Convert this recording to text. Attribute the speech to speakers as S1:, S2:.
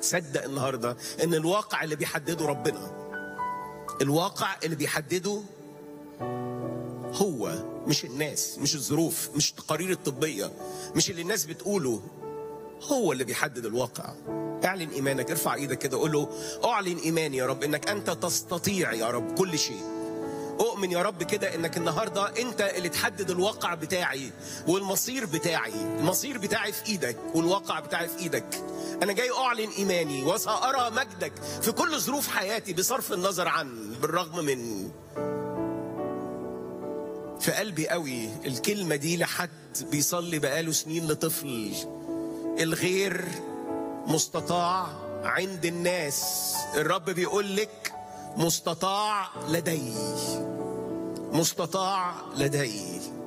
S1: صدق النهارده ان الواقع اللي بيحدده ربنا الواقع اللي بيحدده هو مش الناس مش الظروف مش التقارير الطبيه مش اللي الناس بتقوله هو اللي بيحدد الواقع اعلن ايمانك ارفع ايدك كده قول له اعلن ايماني يا رب انك انت تستطيع يا رب كل شيء اؤمن يا رب كده انك النهارده انت اللي تحدد الواقع بتاعي والمصير بتاعي المصير بتاعي في ايدك والواقع بتاعي في ايدك انا جاي اعلن ايماني وسارى مجدك في كل ظروف حياتي بصرف النظر عن بالرغم من في قلبي قوي الكلمه دي لحد بيصلي بقاله سنين لطفل الغير مستطاع عند الناس الرب بيقول لك مستطاع لدي مستطاع لدي